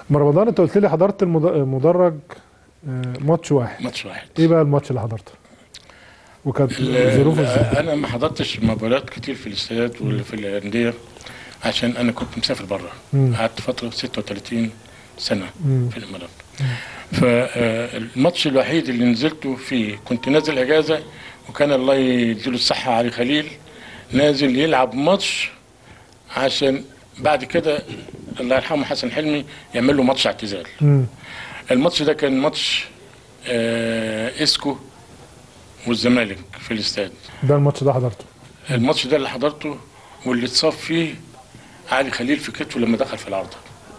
ما رمضان انت قلت لي حضرت المد- المدرج آه، ماتش واحد ماتش واحد ايه بقى الماتش اللي حضرته وكانت ظروفه ازاي انا ما حضرتش مباريات كتير في الاستادات ولا في الانديه عشان انا كنت مسافر بره مم. قعدت فتره 36 سنه مم. في الامارات فالماتش الوحيد اللي نزلته فيه كنت نازل اجازه وكان الله يديله الصحه علي خليل نازل يلعب ماتش عشان بعد كده الله يرحمه حسن حلمي يعمل له ماتش اعتزال مم. الماتش ده كان ماتش آه اسكو والزمالك في الاستاد ده الماتش ده حضرته الماتش ده اللي حضرته واللي اتصاب فيه علي خليل في كتفه لما دخل في العارضه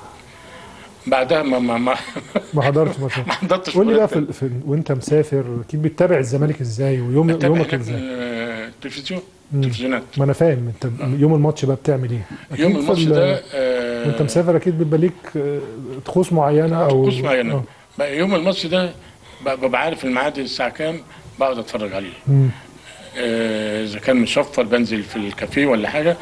بعدها ما ما ما, ما حضرتش ماتش ما حضرتش قول لي بقى مباراة في, في وانت مسافر اكيد بتتابع الزمالك ازاي ويوم تابع يومك هناك ازاي آه، التلفزيون مم. تلفزيونات ما انا فاهم انت يوم الماتش بقى بتعمل ايه أكيد يوم في الماتش ال- ده آه، وانت مسافر اكيد بيبقى ليك آه، طقوس معينه او طقوس معينه آه. بقى يوم الماتش ده بقى- ببقى عارف الميعاد الساعه كام بقعد اتفرج عليه مم. آه، اذا كان مشفر بنزل في الكافيه ولا حاجه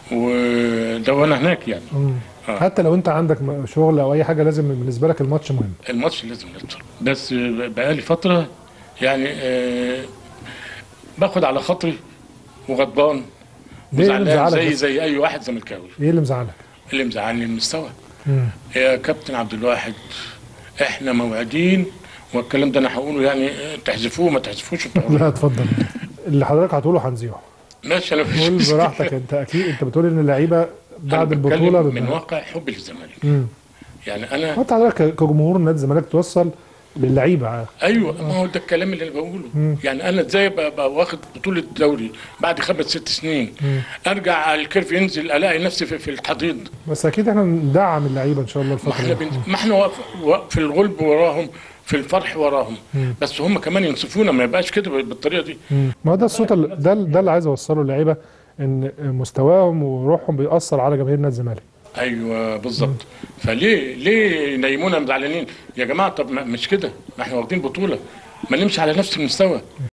وده وانا هناك يعني مم. آه. حتى لو انت عندك م- شغل او اي حاجه لازم بالنسبه لك الماتش مهم الماتش لازم نتفرج بس بقالي فترة يعني آه باخد على خاطري وغضبان ليه اللي وزعلان مزعلك زي بس؟ زي اي واحد زملكاوي ايه اللي مزعلك اللي مزعلني المستوى مم. يا كابتن عبد الواحد احنا موعدين والكلام ده انا هقوله يعني آه، تحذفوه ما تحذفوش انتوا حرين. لا اتفضل اللي حضرتك هتقوله هنذيعه ماشي انا مفيش قول مشكلة. براحتك انت اكيد انت بتقول ان اللعيبه أنا بعد بتكلم البطوله من بيبقى- واقع حبي للزمالك مم. يعني انا وانت حضرتك كجمهور نادي الزمالك توصل للعيبه ايوه ما هو ده الكلام اللي انا بقوله مم. يعني انا ازاي ابقى أبقى واخد بطوله دوري بعد خمس ست سنين مم. ارجع الكيرف ينزل الاقي نفسي في, في الحضيض بس اكيد احنا ندعم اللعيبه ان شاء الله ما احنا الفتره بن... دي ما احنا واقف- واقف في الغلب وراهم في الفرح وراهم مم. بس هم كمان ينصفونا ما يبقاش كده بالطريقه دي مم. ما هو ده الصوت ال- ده ده اللي عايز اوصله للعيبه ان مستواهم وروحهم بيأثر على جماهير نادي الزمالك ايوه بالظبط فليه ليه ينيمونا مزعلانين يا جماعه طب ما مش كده ما احنا واخدين بطوله ما نمشي على نفس المستوى